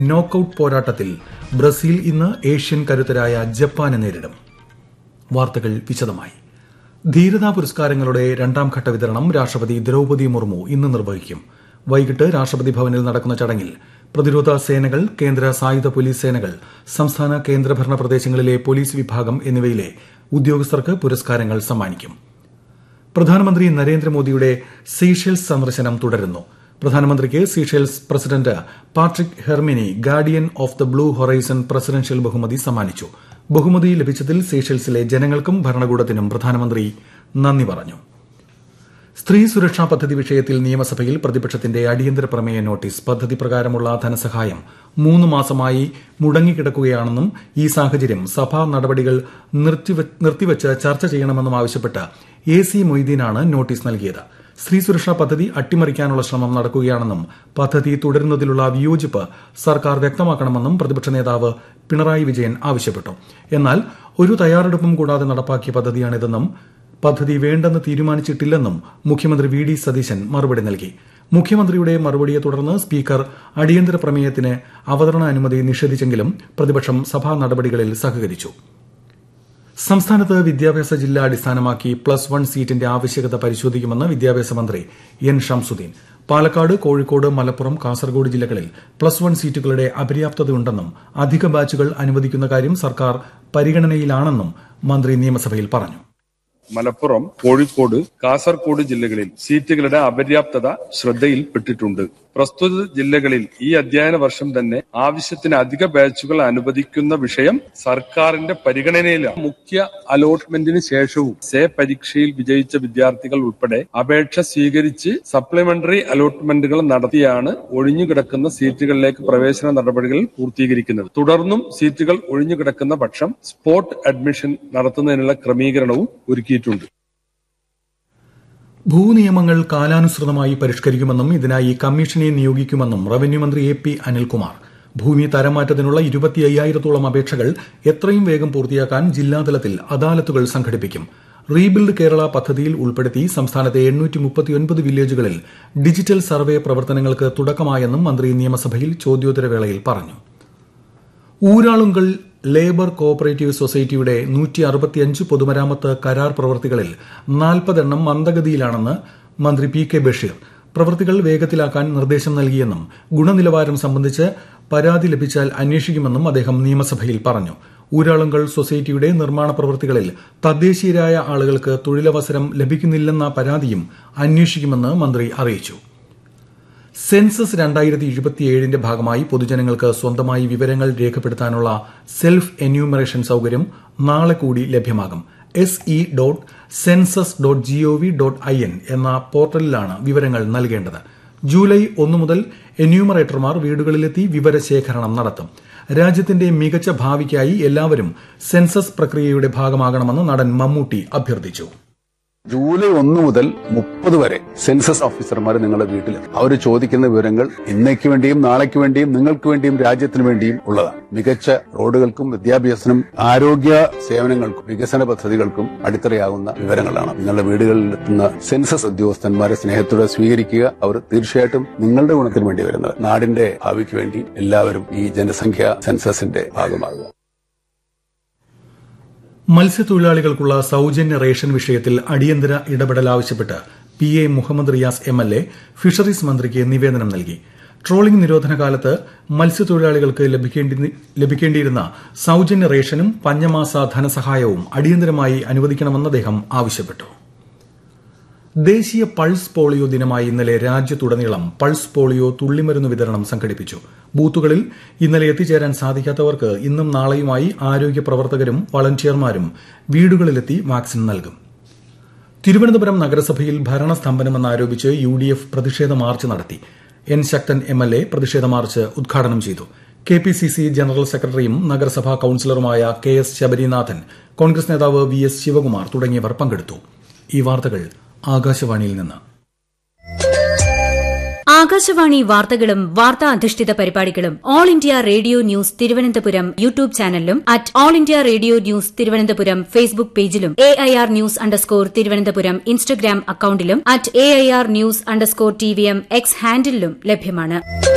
knockout പോരാട്ടത്തിൽ Brazil ഇന്ന് Asian കരുത്തരായ ജപ്പാനെ നേരിടും വാർത്തകൾ വിശദമായി ധീരതാ പുരസ്കാരങ്ങളുടെ രണ്ടാംഘട്ട വിതരണം രാഷ്ട്രപതി ദ്രൌപദി മുർമു ഇന്ന് നിർവഹിക്കും വൈകിട്ട് രാഷ്ട്രപതി ഭവനിൽ നടക്കുന്ന ചടങ്ങിൽ പ്രതിരോധ സേനകൾ കേന്ദ്ര സായുധ പോലീസ് സേനകൾ സംസ്ഥാന കേന്ദ്രഭരണ പ്രദേശങ്ങളിലെ പോലീസ് വിഭാഗം എന്നിവയിലെ ഉദ്യോഗസ്ഥർക്ക് പുരസ്കാരങ്ങൾ സമ്മാനിക്കും പ്രധാനമന്ത്രി നരേന്ദ്രമോദിയുടെ സീഷെൽസ് സന്ദർശനം തുടരുന്നു പ്രധാനമന്ത്രിക്ക് Seychelles president Patrick Herminie guardian of the blue horizon presidential ബഹുമതി സമ്മാനിച്ചു ബഹുമതി ലഭിച്ചതിൽ സീഷെൽസിലെ ജനങ്ങൾക്കും ഭരണകൂടത്തിനും പ്രധാനമന്ത്രി നന്ദി പറഞ്ഞു സ്ത്രീ സുരക്ഷാ പദ്ധതി വിഷയത്തിൽ നിയമസഭയിൽ പ്രതിപക്ഷത്തിന്റെ അടിയന്തര പ്രമേയ നോട്ടീസ് പദ്ധതി പ്രകാരമുള്ള ധനസഹായം മൂന്ന് മാസമായി മുടങ്ങിക്കിടക്കുകയാണെന്നും ഈ സാഹചര്യം സഭാ നടപടികൾ നിർത്തിവച്ച് ചർച്ച ചെയ്യണമെന്നും ആവശ്യപ്പെട്ട് എ സി മൊയ്തീനാണ് നോട്ടീസ് നൽകിയത് സ്ത്രീ സുരക്ഷാ പദ്ധതി അട്ടിമറിക്കാനുള്ള ശ്രമം നടക്കുകയാണെന്നും പദ്ധതി തുടരുന്നതിലുള്ള വിയോജിപ്പ് സർക്കാർ വ്യക്തമാക്കണമെന്നും പ്രതിപക്ഷ നേതാവ് പിണറായി വിജയൻ ആവശ്യപ്പെട്ടു എന്നാൽ ഒരു തയ്യാറെടുപ്പും കൂടാതെ നടപ്പാക്കിയ പദ്ധതിയാണിതെന്നും പദ്ധതി വേണ്ടെന്ന് തീരുമാനിച്ചിട്ടില്ലെന്നും മുഖ്യമന്ത്രി വി ഡി സതീശൻ മറുപടി നൽകി മുഖ്യമന്ത്രിയുടെ മറുപടിയെ തുടർന്ന് സ്പീക്കർ അടിയന്തര പ്രമേയത്തിന് അവതരണ അനുമതി നിഷേധിച്ചെങ്കിലും പ്രതിപക്ഷം സഭാ നടപടികളിൽ സഹകരിച്ചു സംസ്ഥാനത്ത് വിദ്യാഭ്യാസ ജില്ല അടിസ്ഥാനമാക്കി പ്ലസ് വൺ സീറ്റിന്റെ ആവശ്യകത പരിശോധിക്കുമെന്ന് വിദ്യാഭ്യാസ മന്ത്രി എൻ ഷംസുദ്ദീൻ പാലക്കാട് കോഴിക്കോട് മലപ്പുറം കാസർഗോഡ് ജില്ലകളിൽ പ്ലസ് വൺ സീറ്റുകളുടെ അപര്യാപ്തതയുണ്ടെന്നും അധിക ബാച്ചുകൾ അനുവദിക്കുന്ന കാര്യം സർക്കാർ പരിഗണനയിലാണെന്നും മന്ത്രി നിയമസഭയിൽ പറഞ്ഞു മലപ്പുറം കോഴിക്കോട് കാസർഗോഡ് ജില്ലകളിൽ സീറ്റുകളുടെ അപര്യാപ്തത ശ്രദ്ധയിൽപ്പെട്ടിട്ടുണ്ട് പ്രസ്തുത ജില്ലകളിൽ ഈ അധ്യയന വർഷം തന്നെ ആവശ്യത്തിന് അധിക ബാച്ചുകൾ അനുവദിക്കുന്ന വിഷയം സർക്കാരിന്റെ പരിഗണനയിലാണ് മുഖ്യ അലോട്ട്മെന്റിന് ശേഷവും സേ പരീക്ഷയിൽ വിജയിച്ച വിദ്യാർത്ഥികൾ ഉൾപ്പെടെ അപേക്ഷ സ്വീകരിച്ച് സപ്ലിമെന്ററി അലോട്ട്മെന്റുകൾ നടത്തിയാണ് ഒഴിഞ്ഞുകിടക്കുന്ന സീറ്റുകളിലേക്ക് പ്രവേശന നടപടികൾ പൂർത്തീകരിക്കുന്നത് തുടർന്നും സീറ്റുകൾ ഒഴിഞ്ഞുകിടക്കുന്ന പക്ഷം സ്പോട്ട് അഡ്മിഷൻ നടത്തുന്നതിനുള്ള ക്രമീകരണവും ഒരുക്കിയിട്ടുണ്ട് ഭൂനിയമങ്ങൾ കാലാനുസൃതമായി പരിഷ്കരിക്കുമെന്നും ഇതിനായി കമ്മീഷനെ നിയോഗിക്കുമെന്നും റവന്യൂ മന്ത്രി എ പി അനിൽകുമാർ ഭൂമി തരംമാറ്റത്തിനുള്ള ഇരുപത്തി അയ്യായിരത്തോളം അപേക്ഷകൾ എത്രയും വേഗം പൂർത്തിയാക്കാൻ ജില്ലാതലത്തിൽ അദാലത്തുകൾ സംഘടിപ്പിക്കും റീബിൽഡ് കേരള പദ്ധതിയിൽ ഉൾപ്പെടുത്തി സംസ്ഥാനത്തെ വില്ലേജുകളിൽ ഡിജിറ്റൽ സർവേ പ്രവർത്തനങ്ങൾക്ക് തുടക്കമായെന്നും മന്ത്രി നിയമസഭയിൽ ചോദ്യോത്തരവേളയിൽ പറഞ്ഞു ഊരാളുങ്കൽ ലേബർ കോഓപ്പറേറ്റീവ് സൊസൈറ്റിയുടെ നൂറ്റി അറുപത്തിയഞ്ച് പൊതുമരാമത്ത് കരാർ പ്രവൃത്തികളിൽ നാൽപ്പതെണ്ണം മന്ദഗതിയിലാണെന്ന് മന്ത്രി പി കെ ബഷീർ പ്രവൃത്തികൾ വേഗത്തിലാക്കാൻ നിർദ്ദേശം നൽകിയെന്നും ഗുണനിലവാരം സംബന്ധിച്ച് പരാതി ലഭിച്ചാൽ അന്വേഷിക്കുമെന്നും അദ്ദേഹം നിയമസഭയിൽ പറഞ്ഞു ഊരാളുങ്കൽ സൊസൈറ്റിയുടെ നിർമ്മാണ പ്രവൃത്തികളിൽ തദ്ദേശീയരായ ആളുകൾക്ക് തൊഴിലവസരം ലഭിക്കുന്നില്ലെന്ന പരാതിയും അന്വേഷിക്കുമെന്ന് മന്ത്രി അറിയിച്ചു സെൻസസ് രണ്ടായിരത്തി ഇരുപത്തിയേഴിന്റെ ഭാഗമായി പൊതുജനങ്ങൾക്ക് സ്വന്തമായി വിവരങ്ങൾ രേഖപ്പെടുത്താനുള്ള സെൽഫ് എന്യൂമറേഷൻ സൌകര്യം നാളെ കൂടി ലഭ്യമാകും S E dot census dot GOV dot I N എന്ന പോർട്ടലിലാണ് വിവരങ്ങൾ നൽകേണ്ടത് ജൂലൈ ഒന്നു മുതൽ എന്യൂമറേറ്റർമാർ വീടുകളിലെത്തി വിവരശേഖരണം നടത്തും രാജ്യത്തിന്റെ മികച്ച ഭാവിക്കായി എല്ലാവരും സെൻസസ് പ്രക്രിയയുടെ ഭാഗമാകണമെന്ന് നടൻ മമ്മൂട്ടി അഭ്യർത്ഥിച്ചു ജൂലൈ ഒന്ന് മുതൽ മുപ്പത് വരെ സെൻസസ് ഓഫീസർമാർ നിങ്ങളുടെ വീട്ടിൽ അവർ ചോദിക്കുന്ന വിവരങ്ങൾ ഇന്നേക്ക് വേണ്ടിയും നാളേക്ക് വേണ്ടിയും നിങ്ങൾക്ക് വേണ്ടിയും രാജ്യത്തിന് വേണ്ടിയും ഉള്ളതാണ് മികച്ച റോഡുകൾക്കും വിദ്യാഭ്യാസത്തിനും ആരോഗ്യ സേവനങ്ങൾക്കും വികസന പദ്ധതികൾക്കും അടിത്തറയാകുന്ന വിവരങ്ങളാണ് നിങ്ങളുടെ വീടുകളിൽ എത്തുന്ന സെൻസസ് ഉദ്യോഗസ്ഥന്മാരെ സ്നേഹത്തോടെ സ്വീകരിക്കുക അവർ തീർച്ചയായിട്ടും നിങ്ങളുടെ ഗുണത്തിന് വേണ്ടി വരുന്നത് നാടിന്റെ ഭാവിക്ക് വേണ്ടി എല്ലാവരും ഈ ജനസംഖ്യ സെൻസസിന്റെ ഭാഗമാകുക മത്സ്യത്തൊഴിലാളികൾക്കുള്ള സൌജന്യ റേഷൻ വിഷയത്തിൽ അടിയന്തര ഇടപെടൽ ആവശ്യപ്പെട്ട് P A Muhammad Riyas M L A fisheries മന്ത്രിക്ക് നിവേദനം നൽകി ട്രോളിംഗ് നിരോധന കാലത്ത് മത്സ്യത്തൊഴിലാളികൾക്ക് ലഭിക്കേണ്ടിയിരുന്ന സൌജന്യ റേഷനും പഞ്ഞമാസ ധനസഹായവും അടിയന്തരമായി അനുവദിക്കണമെന്ന് അദ്ദേഹം ആവശ്യപ്പെട്ടു ദേശീയ പൾസ് പോളിയോ ദിനമായി ഇന്നലെ രാജ്യത്തുടനീളം പൾസ് പോളിയോ തുള്ളിമരുന്ന് വിതരണം സംഘടിപ്പിച്ചു ബൂത്തുകളിൽ ഇന്നലെ എത്തിച്ചേരാൻ സാധിക്കാത്തവർക്ക് ഇന്നും നാളെയുമായി ആരോഗ്യ പ്രവർത്തകരും വളണ്ടിയർമാരും വീടുകളിലെത്തി വാക്സിൻ നൽകും തിരുവനന്തപുരം നഗരസഭയിൽ ഭരണസ്തംഭനമെന്നാരോപിച്ച് യു ഡി എഫ് പ്രതിഷേധ മാർച്ച് നടത്തി N Sakthan M L A പ്രതിഷേധ മാർച്ച് ഉദ്ഘാടനം ചെയ്തു K P C C general സെക്രട്ടറിയും നഗരസഭാ കൌൺസിലറുമായ കെ എസ് ശബരിനാഥൻ കോൺഗ്രസ് നേതാവ് വി എസ് ശിവകുമാർ തുടങ്ങിയവർ പങ്കെടുത്തു ഈ വാർത്തകൾ ആകാശവാണിയിൽ നിന്ന് ആകാശവാണി വാർത്തകളും വാർത്താ അധിഷ്ഠിത പരിപാടികളും All India Radio News Thiruvananthapuram YouTube ചാനലിലും at All India Radio News Thiruvananthapuram Facebook പേജിലും A I R news underscore Thiruvananthapuram Instagram അക്കൌണ്ടിലും at A I R news underscore T V M X ഹാൻഡിലും ലഭ്യമാണ്